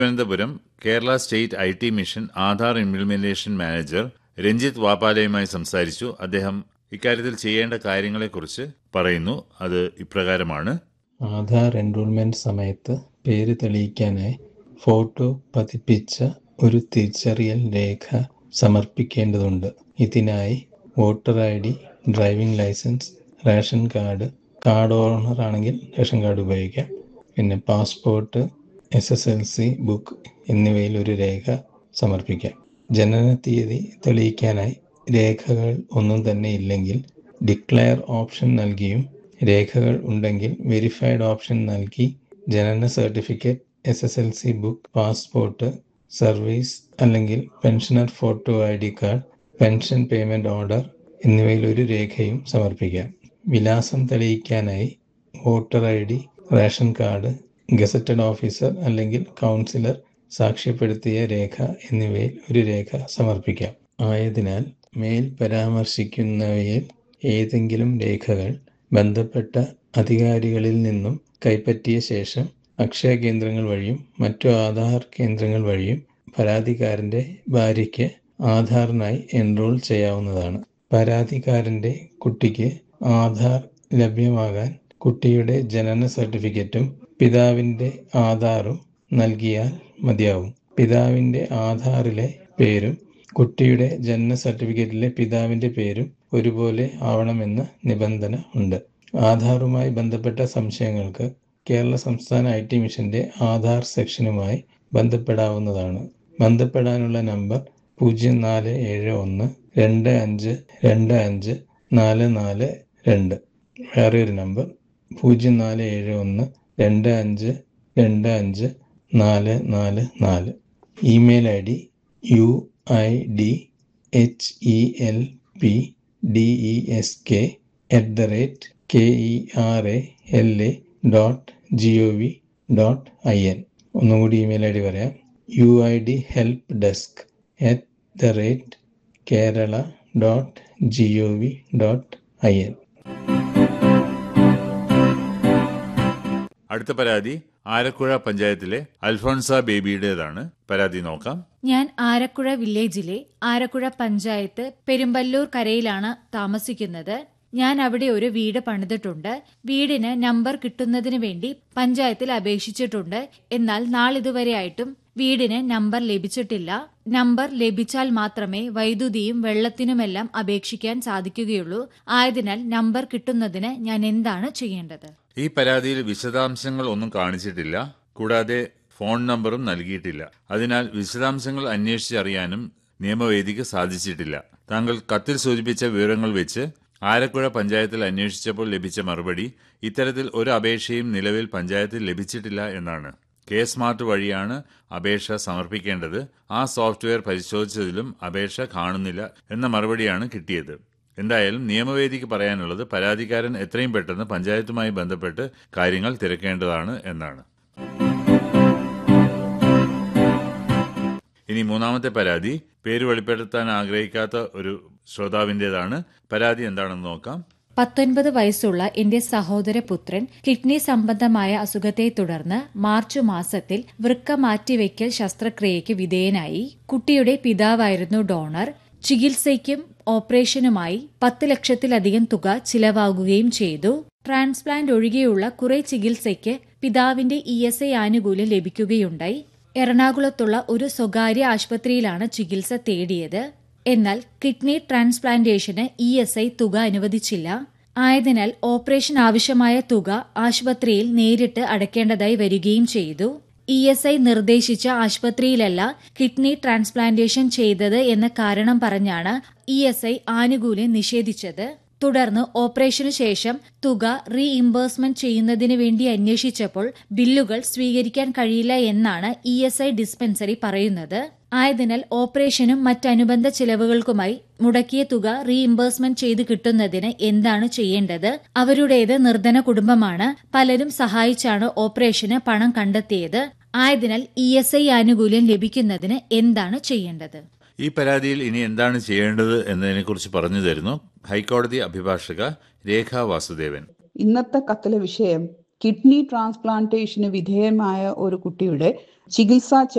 Thiruvananthapuram Kerala state I T mission Aadhaar implementation manager Ranjith വാപ്പാലയുമായി സംസാരിച്ചു അദ്ദേഹം ഇക്കാര്യത്തിൽ ചെയ്യേണ്ട കാര്യങ്ങളെക്കുറിച്ച് പറയുന്നു അത് ഇപ്രകാരമാണ് ആധാർ എൻറോൾമെന്റ് സമയത്ത് പേര് തെളിയിക്കാനായി ഫോട്ടോ പതിപ്പിച്ച ഒരു തിരിച്ചറിയൽ രേഖ സമർപ്പിക്കേണ്ടതുണ്ട് ഇതിനായി voter I D driving licence ration card card owner ആണെങ്കിൽ റേഷൻ കാർഡ് ഉപയോഗിക്കാം പിന്നെ passport S S L C book എന്നിവയിൽ ഒരു രേഖ സമർപ്പിക്കാം ജനന തീയതി തെളിയിക്കാനായി രേഖകൾ ഒന്നും തന്നെ ഇല്ലെങ്കിൽ ഡിക്ലെയർ ഓപ്ഷൻ നൽകിയും രേഖകൾ ഉണ്ടെങ്കിൽ വെരിഫൈഡ് ഓപ്ഷൻ നൽകി ജനന certificate S S L C book passport service അല്ലെങ്കിൽ pensioner photo I D card pension payment order എന്നിവയിൽ ഒരു രേഖയും സമർപ്പിക്കാം വിലാസം തെളിയിക്കാനായി voter I D ration card gazetted officer അല്ലെങ്കിൽ കൗൺസിലർ സാക്ഷ്യപ്പെടുത്തിയ രേഖ എന്നിവയിൽ ഒരു രേഖ സമർപ്പിക്കാം ആയതിനാൽ മേൽ പരാമർശിക്കുന്നവയിൽ ഏതെങ്കിലും രേഖകൾ ബന്ധപ്പെട്ട അധികാരികളിൽ നിന്നും കൈപ്പറ്റിയ ശേഷം അക്ഷയ കേന്ദ്രങ്ങൾ വഴിയും മറ്റു ആധാർ കേന്ദ്രങ്ങൾ വഴിയും പരാതിക്കാരൻ്റെ ഭാര്യയ്ക്ക് ആധാറിനായി എൻറോൾ ചെയ്യാവുന്നതാണ് പരാതിക്കാരൻ്റെ കുട്ടിക്ക് ആധാർ ലഭ്യമാകാൻ കുട്ടിയുടെ ജനന സർട്ടിഫിക്കറ്റും പിതാവിൻ്റെ ആധാറും നൽകിയാൽ മതിയാവും പിതാവിൻ്റെ ആധാറിലെ പേരും കുട്ടിയുടെ ജനന സർട്ടിഫിക്കറ്റിലെ പിതാവിൻ്റെ പേരും ഒരുപോലെ ആവണമെന്ന് നിബന്ധന ഉണ്ട് ആധാറുമായി ബന്ധപ്പെട്ട സംശയങ്ങൾക്ക് കേരള സംസ്ഥാന ഐ ടി മിഷന്റെ ആധാർ സെക്ഷനുമായി ബന്ധപ്പെടാവുന്നതാണ് ബന്ധപ്പെടാനുള്ള നമ്പർ പൂജ്യം നാല് ഏഴ് ഒന്ന് രണ്ട് അഞ്ച് രണ്ട് അഞ്ച് നാല് നാല് രണ്ട് വേറെ ഒരു നമ്പർ പൂജ്യം നാല് ഏഴ് ഒന്ന് രണ്ട് അഞ്ച് രണ്ട് അഞ്ച് നാല് നാല് നാല് email I D U I D H E L P D E S K at the rate K E R A L A dot G O V dot I N ഒന്നും കൂടി ഇമെയിൽ ഐ ഡി പറയാം U I D help desk at the rate Kerala dot G O V dot I N അടുത്ത പരാതി ആലക്കുഴ പഞ്ചായത്തിലെ അൽഫോൺസ ബേബിയുടേതാണ് പരാതി നോക്കാം ഞാൻ ആരക്കുഴ വില്ലേജിലെ ആരക്കുഴ പഞ്ചായത്ത് പെരുമ്പല്ലൂർ കരയിലാണ് താമസിക്കുന്നത് ഞാൻ അവിടെ ഒരു വീട് പണിതിട്ടുണ്ട് വീടിന് നമ്പർ കിട്ടുന്നതിന് വേണ്ടി പഞ്ചായത്തിൽ അപേക്ഷിച്ചിട്ടുണ്ട് എന്നാൽ നാളിതുവരെയായിട്ടും വീടിന് നമ്പർ ലഭിച്ചിട്ടില്ല നമ്പർ ലഭിച്ചാൽ മാത്രമേ വൈദ്യുതിയും വെള്ളത്തിനുമെല്ലാം അപേക്ഷിക്കാൻ സാധിക്കുകയുള്ളൂ ആയതിനാൽ നമ്പർ കിട്ടുന്നതിന് ഞാൻ എന്താണ് ചെയ്യേണ്ടത് ഈ പരാതിയിൽ വിശദാംശങ്ങൾ ഒന്നും കാണിച്ചിട്ടില്ല കൂടാതെ ഫോൺ നമ്പറും നൽകിയിട്ടില്ല അതിനാൽ വിശദാംശങ്ങൾ അന്വേഷിച്ചറിയാനും നിയമവേദിക്ക് സാധിച്ചിട്ടില്ല താങ്കൾ കത്തിൽ സൂചിപ്പിച്ച വിവരങ്ങൾ വെച്ച് ആലക്കുഴ പഞ്ചായത്തിൽ അന്വേഷിച്ചപ്പോൾ ലഭിച്ച മറുപടി ഇത്തരത്തിൽ ഒരു അപേക്ഷയും നിലവിൽ പഞ്ചായത്തിൽ ലഭിച്ചിട്ടില്ല എന്നാണ് കെ സ്മാർട്ട് വഴിയാണ് അപേക്ഷ സമർപ്പിക്കേണ്ടത് ആ സോഫ്റ്റ്വെയർ പരിശോധിച്ചതിലും അപേക്ഷ കാണുന്നില്ല എന്ന മറുപടിയാണ് കിട്ടിയത് എന്തായാലും നിയമവേദിക്ക് പറയാനുള്ളത് പരാതിക്കാരൻ എത്രയും പെട്ടെന്ന് പഞ്ചായത്തുമായി ബന്ധപ്പെട്ട് കാര്യങ്ങൾ തിരക്കേണ്ടതാണ് എന്നാണ് ഇനി മൂന്നാമത്തെ പരാതി പേര് വെളിപ്പെടുത്താൻ ആഗ്രഹിക്കാത്ത ഒരു ശ്രോതാവിൻ്റെതാണ് പരാതി എന്താണെന്ന് നോക്കാം പത്തൊൻപത് വയസ്സുള്ള എന്റെ സഹോദരപുത്രൻ കിഡ്നി സംബന്ധമായ അസുഖത്തെ തുടർന്ന് മാർച്ച് മാസത്തിൽ വൃക്ക മാറ്റിവെക്കൽ ശസ്ത്രക്രിയയ്ക്ക് വിധേയനായി കുട്ടിയുടെ പിതാവായിരുന്നു ഡോണർ ചികിത്സയ്ക്കും ഓപ്പറേഷനുമായി പത്ത് ലക്ഷത്തിലധികം തുക ചിലവാകുകയും ചെയ്തു ട്രാൻസ്പ്ലാന്റ് ഒഴികെയുള്ള കുറെ ചികിത്സയ്ക്ക് പിതാവിന്റെ ഇ എസ് ഐ ആനുകൂല്യം ലഭിക്കുകയുണ്ടായി എറണാകുളത്തുള്ള ഒരു സ്വകാര്യ ആശുപത്രിയിലാണ് ചികിത്സ തേടിയത് എന്നാൽ കിഡ്നി ട്രാൻസ്പ്ലാന്റേഷന് ഇ എസ് ഐ തുക അനുവദിച്ചില്ല ആയതിനാൽ ഓപ്പറേഷൻ ആവശ്യമായ തുക ആശുപത്രിയിൽ നേരിട്ട് അടയ്ക്കേണ്ടതായി വരികയും ചെയ്തു ഇ എസ് ഐ നിർദ്ദേശിച്ച ആശുപത്രിയിലല്ല കിഡ്നി ട്രാൻസ്പ്ലാന്റേഷൻ ചെയ്തത് എന്ന കാരണം പറഞ്ഞാണ് ഇ എസ് ഐ ആനുകൂല്യം നിഷേധിച്ചത് തുടർന്ന് ഓപ്പറേഷനു ശേഷം തുക റീഇംബേഴ്സ്മെന്റ് ചെയ്യുന്നതിന് വേണ്ടി അന്വേഷിച്ചപ്പോൾ ബില്ലുകൾ സ്വീകരിക്കാൻ കഴിയില്ല എന്നാണ് ഇ എസ് ഐ ഡിസ്പെൻസറി പറയുന്നത് ആയതിനാൽ ഓപ്പറേഷനും മറ്റനുബന്ധ ചിലവുകൾക്കുമായി മുടക്കിയ തുക റീഇംബേഴ്സ്മെന്റ് ചെയ്ത് കിട്ടുന്നതിന് എന്താണ് ചെയ്യേണ്ടത് അവരുടേത് നിർധന കുടുംബമാണ് പലരും സഹായിച്ചാണ് ഓപ്പറേഷന് പണം കണ്ടെത്തിയത് ആയതിനാൽ ഇ എസ് ഐ ആനുകൂല്യം ലഭിക്കുന്നതിന് എന്താണ് ചെയ്യേണ്ടത് ഈ പരാതിയിൽ ഇനി എന്താണ് ചെയ്യേണ്ടത് എന്നതിനെക്കുറിച്ച് പറഞ്ഞു തരുന്നു ഹൈക്കോടതി അഭിഭാഷക രേഖ വാസുദേവൻ ഇന്നത്തെ കത്തിലെ വിഷയം കിഡ്നി ട്രാൻസ്പ്ലാന്റേഷന് വിധേയമായ ഒരു കുട്ടിയുടെ ചികിത്സാ